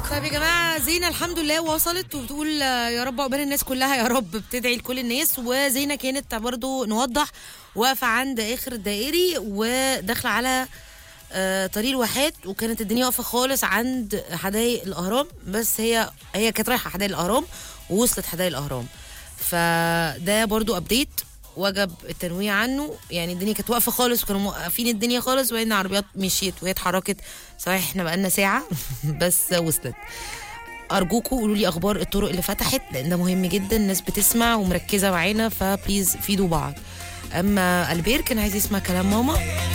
طيب يا جماعه زينه الحمد لله وصلت وبتقول آه، يا رب عقبال الناس كلها يا رب بتدعي لكل الناس وزينه كانت برضو نوضح واقفه عند اخر الدائري وداخله على آه، طريق الواحات وكانت الدنيا واقفه خالص عند حدائق الاهرام بس هي هي كانت رايحه حدائق الاهرام ووصلت حدائق الاهرام فده برضو ابديت وجب التنويه عنه يعني الدنيا كانت واقفه خالص وكانوا موقفين الدنيا خالص وبعدين العربيات مشيت وهي اتحركت صحيح احنا بقالنا ساعه بس وصلت ارجوكوا قولوا لي اخبار الطرق اللي فتحت لان ده مهم جدا الناس بتسمع ومركزه معانا فبليز فيدوا بعض اما البير كان عايز يسمع كلام ماما